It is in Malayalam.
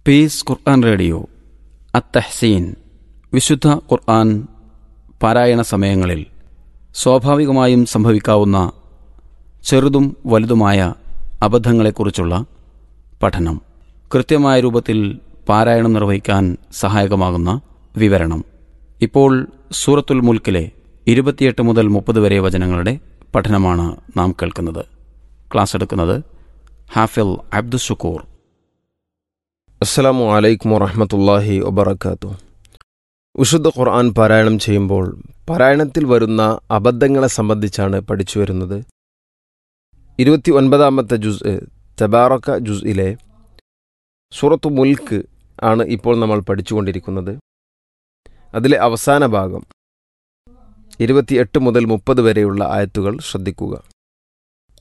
പീസ് ഖുർആൻ റേഡിയോ അത്തഹ്സീൻ വിശുദ്ധ ഖുർആൻ പാരായണ സമയങ്ങളിൽ സ്വാഭാവികമായും സംഭവിക്കാവുന്ന ചെറുതും വലുതുമായ അബദ്ധങ്ങളെക്കുറിച്ചുള്ള പഠനം കൃത്യമായ രൂപത്തിൽ പാരായണം നിർവഹിക്കാൻ സഹായകമാകുന്ന വിവരണം ഇപ്പോൾ സൂറത്തുൽ മുൽക്കിലെ ഇരുപത്തിയെട്ട് മുതൽ മുപ്പത് വരെ വചനങ്ങളുടെ പഠനമാണ് നാം കേൾക്കുന്നത് ക്ലാസ് എടുക്കുന്നത് ഹാഫിൽ അബ്ദുഷുക്കൂർ അസ്സലാമു അലൈക്കും വറഹമത്തല്ലാഹി വബർക്കാത്തു വിശുദ്ധ ഖുർആൻ പാരായണം ചെയ്യുമ്പോൾ പാരായണത്തിൽ വരുന്ന അബദ്ധങ്ങളെ സംബന്ധിച്ചാണ് പഠിച്ചു വരുന്നത് ഇരുപത്തി ഒൻപതാമത്തെ ജുസ് തബാറക്ക ജുസ്ഇലെ സൂറത്തു മുൽക്ക് ആണ് ഇപ്പോൾ നമ്മൾ പഠിച്ചുകൊണ്ടിരിക്കുന്നത് അതിലെ അവസാന ഭാഗം ഇരുപത്തിയെട്ട് മുതൽ മുപ്പത് വരെയുള്ള ആയത്തുകൾ ശ്രദ്ധിക്കുക